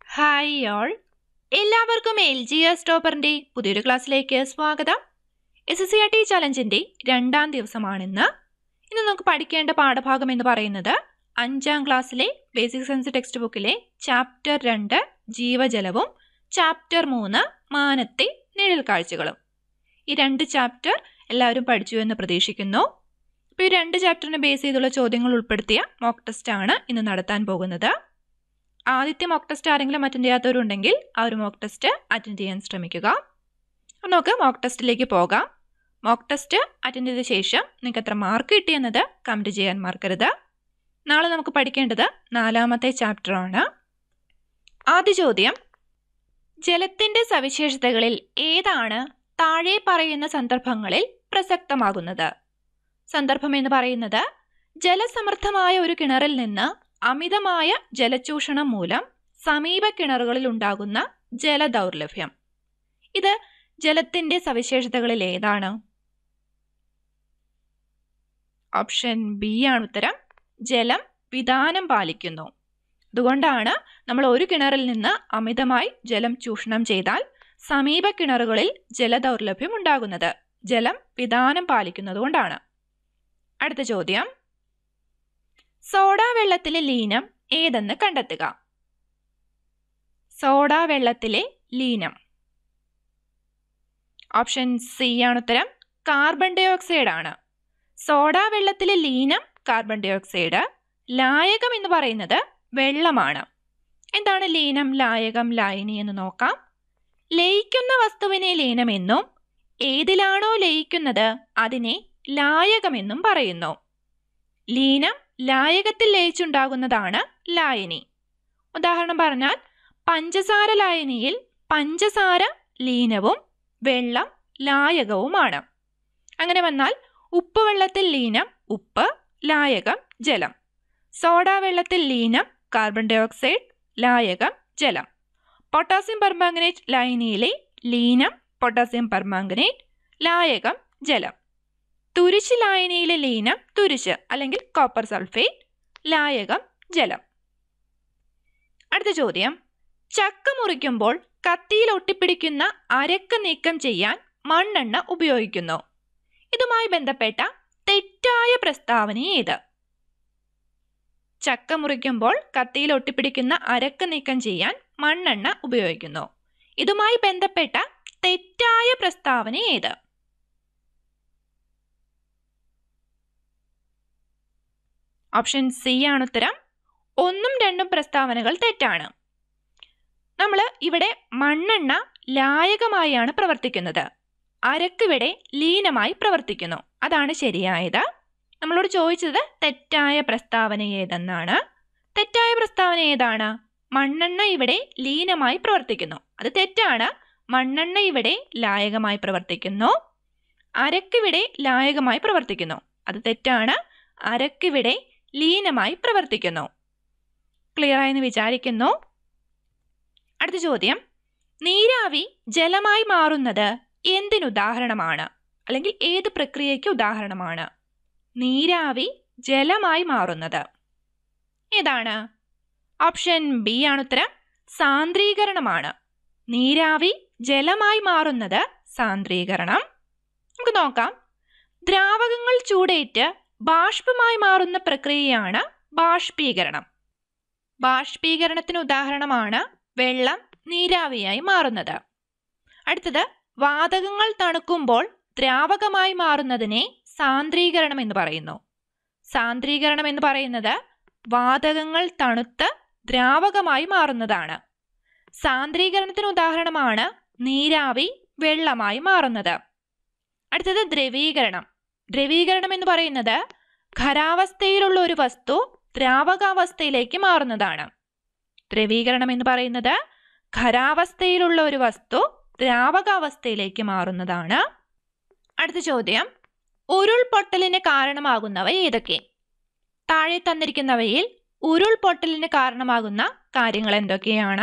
hi all എല്ലാവർക്കും L G S ടോപ്പറിന്റെ പുതിയൊരു ക്ലാസ്സിലേക്ക് സ്വാഗതം S S C R T ചലഞ്ചിന്റെ രണ്ടാം ദിവസമാണിന്ന് ഇന്ന് നമുക്ക് പഠിക്കേണ്ട പാഠഭാഗം എന്ന് പറയുന്നത് അഞ്ചാം ക്ലാസ്സിലെ ബേസിക് സയൻസ് ടെക്സ്റ്റ് ബുക്കിലെ ചാപ്റ്റർ രണ്ട് ജീവജലവും ചാപ്റ്റർ മൂന്ന് മാനത്തെ നിഴൽ കാഴ്ചകളും ഈ രണ്ട് ചാപ്റ്റർ എല്ലാവരും പഠിച്ചു എന്ന് പ്രതീക്ഷിക്കുന്നു ഇപ്പോൾ ഈ രണ്ട് ചാപ്റ്ററിനെ ബേസ് ചെയ്തുള്ള ചോദ്യങ്ങൾ ഉൾപ്പെടുത്തിയ മോക്ക് ടെസ്റ്റ് ആണ് ഇന്ന് നടത്താൻ പോകുന്നത് ആദ്യത്തെ മോക്ക് ടെസ്റ്റ് ആരെങ്കിലും അറ്റൻഡ് ചെയ്യാത്തവരുണ്ടെങ്കിൽ ആ ഒരു മോക്ക് ടെസ്റ്റ് അറ്റൻഡ് ചെയ്യാൻ ശ്രമിക്കുക അപ്പോൾ നമുക്ക് മോക്ക് ടെസ്റ്റിലേക്ക് പോകാം മോക്ക് ടെസ്റ്റ് അറ്റൻഡ് ചെയ്ത ശേഷം നിങ്ങൾക്ക് എത്ര മാർക്ക് കിട്ടിയെന്നത് കമൻറ്റ് ചെയ്യാൻ മറക്കരുത് നാളെ നമുക്ക് പഠിക്കേണ്ടത് നാലാമത്തെ ചാപ്റ്റർ ആണ് ആദ്യ ചോദ്യം ജലത്തിന്റെ സവിശേഷതകളിൽ ഏതാണ് താഴെ പറയുന്ന സന്ദർഭങ്ങളിൽ പ്രസക്തമാകുന്നത് സന്ദർഭം എന്ന് പറയുന്നത് ജലസമൃദ്ധമായ ഒരു കിണറിൽ നിന്ന് അമിതമായ ജലചൂഷണം മൂലം സമീപ കിണറുകളിൽ ഉണ്ടാകുന്ന ജലദൗർലഭ്യം ഇത് ജലത്തിന്റെ സവിശേഷതകളിൽ ഏതാണ് ഓപ്ഷൻ ബി ആണ് ഉത്തരം ജലം വിധാനം പാലിക്കുന്നു അതുകൊണ്ടാണ് നമ്മൾ ഒരു കിണറിൽ നിന്ന് അമിതമായി ജലം ചൂഷണം ചെയ്താൽ സമീപ കിണറുകളിൽ ജലദൗർലഭ്യം ഉണ്ടാകുന്നത് ജലം വിധാനം പാലിക്കുന്നതുകൊണ്ടാണ് അടുത്ത ചോദ്യം സോഡ വെള്ളത്തിലെ ലീനം ഏതെന്ന് കണ്ടെത്തുക സോഡ വെള്ളത്തിലെ ലീനം ഓപ്ഷൻ സി ആണ് ഉത്തരം കാർബൺ ഡൈ ഓക്സൈഡ് ആണ് സോഡ വെള്ളത്തിലെ ലീനം കാർബൺ ഡൈ ഓക്സൈഡ് ലായകം എന്ന് പറയുന്നത് വെള്ളമാണ് എന്താണ് ലീനം ലായകം ലായനി എന്ന് നോക്കാം ലയിക്കുന്ന വസ്തുവിനെ ലീനമെന്നും ഏതിലാണോ ലയിക്കുന്നത് അതിനെ ലായകമെന്നും പറയുന്നു ലീനം ലായകത്തിൽ ലയിച്ചുണ്ടാകുന്നതാണ് ലായനി ഉദാഹരണം പറഞ്ഞാൽ പഞ്ചസാര ലായനിയിൽ പഞ്ചസാര ലീനവും വെള്ളം ലായകവുമാണ് അങ്ങനെ വന്നാൽ ഉപ്പ് വെള്ളത്തിൽ ലീനം ഉപ്പ് ലായകം ജലം സോഡ വെള്ളത്തിൽ ലീനം കാർബൺ ഡൈ ഓക്സൈഡ് ലായകം ജലം പൊട്ടാസ്യം പെർമാംഗനേറ്റ് ലായനിയിലെ ലീനം പൊട്ടാസ്യം പെർമാംഗനേറ്റ് ലായകം ജലം തുരിശ് ലായനിയിലെ ലീനം തുരിശ് അല്ലെങ്കിൽ കോപ്പർ സൾഫേറ്റ് ലായകം ജലം അടുത്ത ചോദ്യം ചക്ക മുറിക്കുമ്പോൾ കത്തിയിൽ ഒട്ടിപ്പിടിക്കുന്ന അരക്ക് നീക്കം ചെയ്യാൻ മണ്ണെണ്ണ ഉപയോഗിക്കുന്നു ഇതുമായി ബന്ധപ്പെട്ട തെറ്റായ പ്രസ്താവന ഏത് ചക്ക മുറിക്കുമ്പോൾ കത്തിയിൽ ഒട്ടിപ്പിടിക്കുന്ന അരക്ക് നീക്കം ചെയ്യാൻ മണ്ണെണ്ണ ഉപയോഗിക്കുന്നു ഇതുമായി ബന്ധപ്പെട്ട തെറ്റായ പ്രസ്താവന ഏത് ഓപ്ഷൻ സി ആണ് ഉത്തരം ഒന്നും രണ്ടും പ്രസ്താവനകൾ തെറ്റാണ് നമ്മൾ ഇവിടെ മണ്ണെണ്ണ ലായകമായാണ് പ്രവർത്തിക്കുന്നത് അരക്കിവിടെ ലീനമായി പ്രവർത്തിക്കുന്നു അതാണ് ശരിയായത് നമ്മളോട് ചോദിച്ചത് തെറ്റായ പ്രസ്താവന ഏതെന്നാണ് തെറ്റായ പ്രസ്താവന ഏതാണ് മണ്ണെണ്ണ ഇവിടെ ലീനമായി പ്രവർത്തിക്കുന്നു അത് തെറ്റാണ് മണ്ണെണ്ണ ഇവിടെ ലായകമായി പ്രവർത്തിക്കുന്നു അരക്കിവിടെ ലായകമായി പ്രവർത്തിക്കുന്നു അത് തെറ്റാണ് അരക്കിവിടെ ലീനമായി പ്രവർത്തിക്കുന്നു ക്ലിയർ ആയെന്ന് വിചാരിക്കുന്നു അടുത്ത ചോദ്യം നീരാവി ജലമായി മാറുന്നത് എന്തിനുദാഹരണമാണ് അല്ലെങ്കിൽ ഏത് പ്രക്രിയയ്ക്ക് ഉദാഹരണമാണ് നീരാവി ജലമായി മാറുന്നത് ഏതാണ് ഓപ്ഷൻ ബി ആണ് ഉത്തരം സാന്ദ്രീകരണമാണ് നീരാവി ജലമായി മാറുന്നത് സാന്ദ്രീകരണം നമുക്ക് നോക്കാം ദ്രാവകങ്ങൾ ചൂടേറ്റ് ബാഷ്പമായി മാറുന്ന പ്രക്രിയയാണ് ബാഷ്പീകരണം ബാഷ്പീകരണത്തിന് ഉദാഹരണമാണ് വെള്ളം നീരാവിയായി മാറുന്നത് അടുത്തത് വാതകങ്ങൾ തണുക്കുമ്പോൾ ദ്രാവകമായി മാറുന്നതിനെ സാന്ദ്രീകരണം എന്ന് പറയുന്നു സാന്ദ്രീകരണം എന്ന് പറയുന്നത് വാതകങ്ങൾ തണുത്ത് ദ്രാവകമായി മാറുന്നതാണ് സാന്ദ്രീകരണത്തിന് ഉദാഹരണമാണ് നീരാവി വെള്ളമായി മാറുന്നത് അടുത്തത് ദ്രവീകരണം ദ്രവീകരണം എന്ന് പറയുന്നത് ഖരാവസ്ഥയിലുള്ള ഒരു വസ്തു ദ്രാവകാവസ്ഥയിലേക്ക് മാറുന്നതാണ് ദ്രവീകരണം എന്ന് പറയുന്നത് ഖരാവസ്ഥയിലുള്ള ഒരു വസ്തു ദ്രാവകാവസ്ഥയിലേക്ക് മാറുന്നതാണ് അടുത്ത ചോദ്യം ഉരുൾപൊട്ടലിന് കാരണമാകുന്നവ ഏതൊക്കെ താഴെ തന്നിരിക്കുന്നവയിൽ ഉരുൾപൊട്ടലിന് കാരണമാകുന്ന കാര്യങ്ങൾ എന്തൊക്കെയാണ്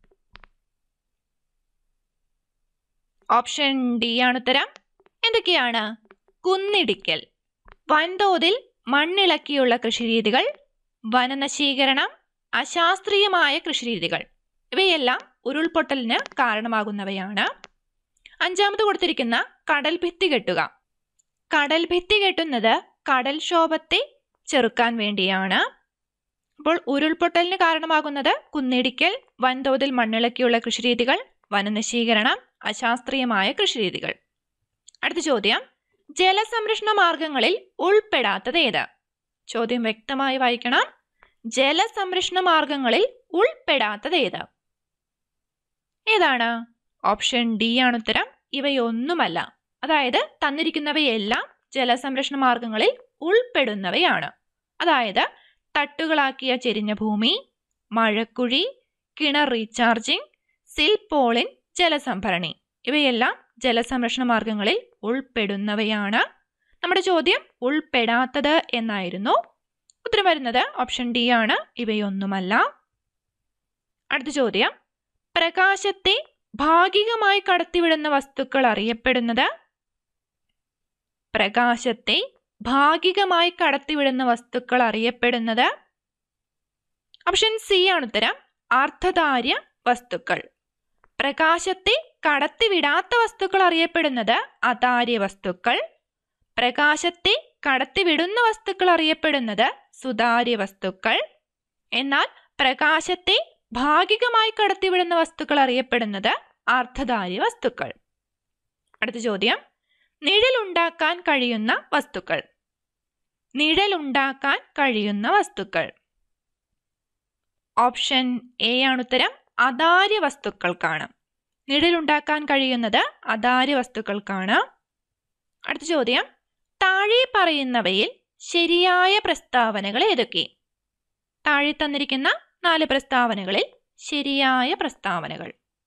ഓപ്ഷൻ ഡി ആണ് ഉത്തരം എന്തൊക്കെയാണ് കുന്നിടിക്കൽ വൻതോതിൽ മണ്ണിളക്കിയുള്ള കൃഷിരീതികൾ വനനശീകരണം അശാസ്ത്രീയമായ കൃഷിരീതികൾ ഇവയെല്ലാം ഉരുൾപൊട്ടലിന് കാരണമാകുന്നവയാണ് അഞ്ചാമത് കൊടുത്തിരിക്കുന്ന കടൽ ഭിത്തി കെട്ടുക കടൽ ഭിത്തി കെട്ടുന്നത് കടൽക്ഷോഭത്തെ ചെറുക്കാൻ വേണ്ടിയാണ് അപ്പോൾ ഉരുൾപൊട്ടലിന് കാരണമാകുന്നത് കുന്നിടിക്കൽ വൻതോതിൽ മണ്ണിളക്കിയുള്ള കൃഷിരീതികൾ വനനശീകരണം അശാസ്ത്രീയമായ കൃഷിരീതികൾ അടുത്ത ചോദ്യം ജലസംരക്ഷണ മാർഗങ്ങളിൽ ഉൾപ്പെടാത്തത് ഏത് ചോദ്യം വ്യക്തമായി വായിക്കണം ജലസംരക്ഷണ മാർഗങ്ങളിൽ ഉൾപ്പെടാത്തത് ഏത് ഏതാണ് ഓപ്ഷൻ ഡി ആണ് ഉത്തരം ഇവയൊന്നുമല്ല അതായത് തന്നിരിക്കുന്നവയെല്ലാം ജലസംരക്ഷണ മാർഗങ്ങളിൽ ഉൾപ്പെടുന്നവയാണ് അതായത് തട്ടുകളാക്കിയ ചെരിഞ്ഞ ഭൂമി മഴക്കുഴി കിണർ റീചാർജിംഗ് സിൽ പോളിൻ ജലസംഭരണി ഇവയെല്ലാം ജലസംരക്ഷണ മാർഗങ്ങളിൽ ഉൾപ്പെടുന്നവയാണ് നമ്മുടെ ചോദ്യം ഉൾപ്പെടാത്തത് എന്നായിരുന്നു ഉത്തരം വരുന്നത് ഓപ്ഷൻ ഡി ആണ് ഇവയൊന്നുമല്ല അടുത്ത ചോദ്യം പ്രകാശത്തെ ഭാഗികമായി കടത്തിവിടുന്ന വസ്തുക്കൾ അറിയപ്പെടുന്നത് പ്രകാശത്തെ ഭാഗികമായി കടത്തിവിടുന്ന വസ്തുക്കൾ അറിയപ്പെടുന്നത് ഓപ്ഷൻ സി ആണ് ഉത്തരം അർദ്ധധാര്യ വസ്തുക്കൾ പ്രകാശത്തെ കടത്തിവിടാത്ത വസ്തുക്കൾ അറിയപ്പെടുന്നത് അതാര്യ വസ്തുക്കൾ പ്രകാശത്തെ കടത്തിവിടുന്ന വസ്തുക്കൾ അറിയപ്പെടുന്നത് സുതാര്യ വസ്തുക്കൾ എന്നാൽ പ്രകാശത്തെ ഭാഗികമായി കടത്തിവിടുന്ന വസ്തുക്കൾ അറിയപ്പെടുന്നത് അർദ്ധധാര്യ വസ്തുക്കൾ അടുത്ത ചോദ്യം നിഴലുണ്ടാക്കാൻ കഴിയുന്ന വസ്തുക്കൾ നിഴലുണ്ടാക്കാൻ കഴിയുന്ന വസ്തുക്കൾ ഓപ്ഷൻ എ ആണ് ഉത്തരം അതാര്യ വസ്തുക്കൾക്കാണ് നിഴലുണ്ടാക്കാൻ കഴിയുന്നത് അതാര്യ വസ്തുക്കൾക്കാണ് അടുത്ത ചോദ്യം താഴെ പറയുന്നവയിൽ ശരിയായ പ്രസ്താവനകൾ ഏതൊക്കെ താഴെ തന്നിരിക്കുന്ന നാല് പ്രസ്താവനകളിൽ ശരിയായ പ്രസ്താവനകൾ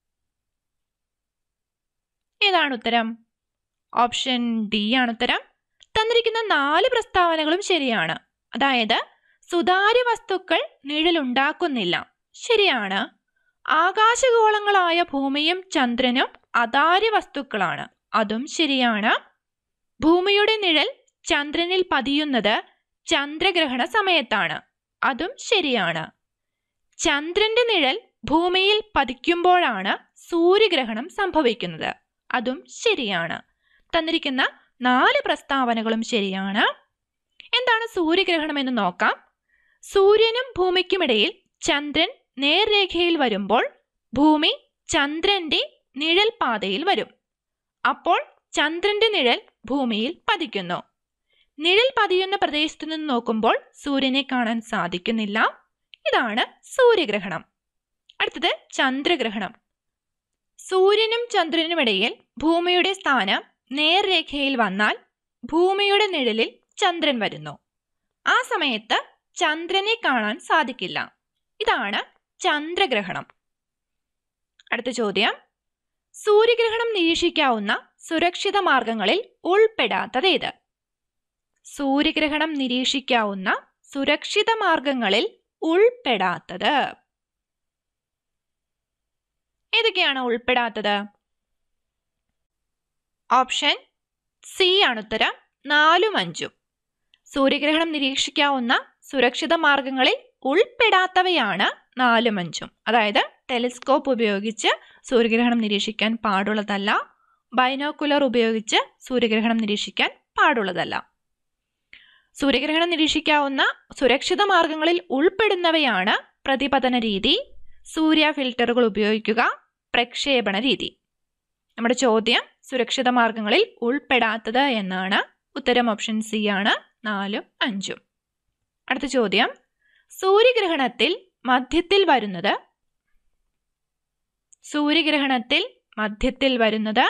ഏതാണ് ഉത്തരം ഓപ്ഷൻ ഡി ആണ് ഉത്തരം തന്നിരിക്കുന്ന നാല് പ്രസ്താവനകളും ശരിയാണ് അതായത് സുതാര്യ വസ്തുക്കൾ നിഴലുണ്ടാക്കുന്നില്ല ശരിയാണ് ആകാശഗോളങ്ങളായ ഭൂമിയും ചന്ദ്രനും അതാര്യ വസ്തുക്കളാണ് അതും ശരിയാണ് ഭൂമിയുടെ നിഴൽ ചന്ദ്രനിൽ പതിയുന്നത് ചന്ദ്രഗ്രഹണ സമയത്താണ് അതും ശരിയാണ് ചന്ദ്രന്റെ നിഴൽ ഭൂമിയിൽ പതിക്കുമ്പോഴാണ് സൂര്യഗ്രഹണം സംഭവിക്കുന്നത് അതും ശരിയാണ് തന്നിരിക്കുന്ന നാല് പ്രസ്താവനകളും ശരിയാണ് എന്താണ് സൂര്യഗ്രഹണം എന്ന് നോക്കാം സൂര്യനും ഭൂമിക്കുമിടയിൽ ചന്ദ്രൻ നേർരേഖയിൽ വരുമ്പോൾ ഭൂമി ചന്ദ്രന്റെ നിഴൽ പാതയിൽ വരും അപ്പോൾ ചന്ദ്രന്റെ നിഴൽ ഭൂമിയിൽ പതിക്കുന്നു നിഴൽ പതിയുന്ന പ്രദേശത്തു നിന്ന് നോക്കുമ്പോൾ സൂര്യനെ കാണാൻ സാധിക്കുന്നില്ല ഇതാണ് സൂര്യഗ്രഹണം അടുത്തത് ചന്ദ്രഗ്രഹണം സൂര്യനും ചന്ദ്രനുമിടയിൽ ഭൂമിയുടെ സ്ഥാനം നേർരേഖയിൽ വന്നാൽ ഭൂമിയുടെ നിഴലിൽ ചന്ദ്രൻ വരുന്നു ആ സമയത്ത് ചന്ദ്രനെ കാണാൻ സാധിക്കില്ല ഇതാണ് ചന്ദ്രഗ്രഹണം അടുത്ത ചോദ്യം സൂര്യഗ്രഹണം നിരീക്ഷിക്കാവുന്ന സുരക്ഷിത മാർഗങ്ങളിൽ ഉൾപ്പെടാത്തത് ഏത് സൂര്യഗ്രഹണം നിരീക്ഷിക്കാവുന്ന സുരക്ഷിത മാർഗങ്ങളിൽ ഉൾപ്പെടാത്തത് ഏതൊക്കെയാണ് ഉൾപ്പെടാത്തത് ഓപ്ഷൻ സി ആണ് ഉത്തരം നാലും അഞ്ചും സൂര്യഗ്രഹണം നിരീക്ഷിക്കാവുന്ന സുരക്ഷിത മാർഗങ്ങളിൽ ഉൾപ്പെടാത്തവയാണ് നാലും അഞ്ചും അതായത് ടെലിസ്കോപ്പ് ഉപയോഗിച്ച് സൂര്യഗ്രഹണം നിരീക്ഷിക്കാൻ പാടുള്ളതല്ല ബൈനോക്കുലർ ഉപയോഗിച്ച് സൂര്യഗ്രഹണം നിരീക്ഷിക്കാൻ പാടുള്ളതല്ല സൂര്യഗ്രഹണം നിരീക്ഷിക്കാവുന്ന സുരക്ഷിത മാർഗങ്ങളിൽ ഉൾപ്പെടുന്നവയാണ് പ്രതിപതന രീതി സൂര്യ ഫിൽറ്ററുകൾ ഉപയോഗിക്കുക പ്രക്ഷേപണ രീതി നമ്മുടെ ചോദ്യം സുരക്ഷിത മാർഗങ്ങളിൽ ഉൾപ്പെടാത്തത് എന്നാണ് ഉത്തരം ഓപ്ഷൻ സി ആണ് നാലും അഞ്ചും അടുത്ത ചോദ്യം സൂര്യഗ്രഹണത്തിൽ മധ്യത്തിൽ വരുന്നത് സൂര്യഗ്രഹണത്തിൽ മധ്യത്തിൽ വരുന്നത്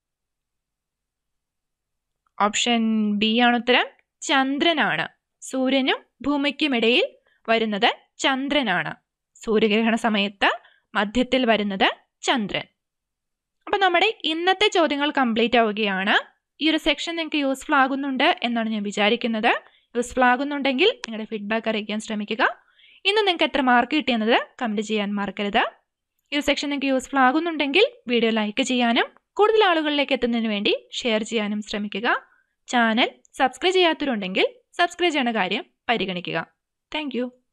ഓപ്ഷൻ ബി ആണ് ഉത്തരം ചന്ദ്രനാണ് സൂര്യനും ഭൂമിക്കുമിടയിൽ വരുന്നത് ചന്ദ്രനാണ് സൂര്യഗ്രഹണ സമയത്ത് മധ്യത്തിൽ വരുന്നത് ചന്ദ്രൻ അപ്പം നമ്മുടെ ഇന്നത്തെ ചോദ്യങ്ങൾ കംപ്ലീറ്റ് ആവുകയാണ് ഈ ഒരു സെക്ഷൻ നിങ്ങൾക്ക് യൂസ്ഫുൾ ആകുന്നുണ്ട് എന്നാണ് ഞാൻ വിചാരിക്കുന്നത് യൂസ്ഫുൾ ആകുന്നുണ്ടെങ്കിൽ നിങ്ങളുടെ ഫീഡ്ബാക്ക് അറിയിക്കാൻ ശ്രമിക്കുക ഇന്ന് നിങ്ങൾക്ക് എത്ര മാർക്ക് കിട്ടിയെന്നത് കമൻറ്റ് ചെയ്യാൻ മറക്കരുത് ഈ ഒരു സെക്ഷൻ നിങ്ങൾക്ക് യൂസ്ഫുൾ ആകുന്നുണ്ടെങ്കിൽ വീഡിയോ ലൈക്ക് ചെയ്യാനും കൂടുതൽ ആളുകളിലേക്ക് എത്തുന്നതിന് വേണ്ടി ഷെയർ ചെയ്യാനും ശ്രമിക്കുക ചാനൽ സബ്സ്ക്രൈബ് ചെയ്യാത്തവരുണ്ടെങ്കിൽ സബ്സ്ക്രൈബ് ചെയ്യുന്ന കാര്യം പരിഗണിക്കുക താങ്ക്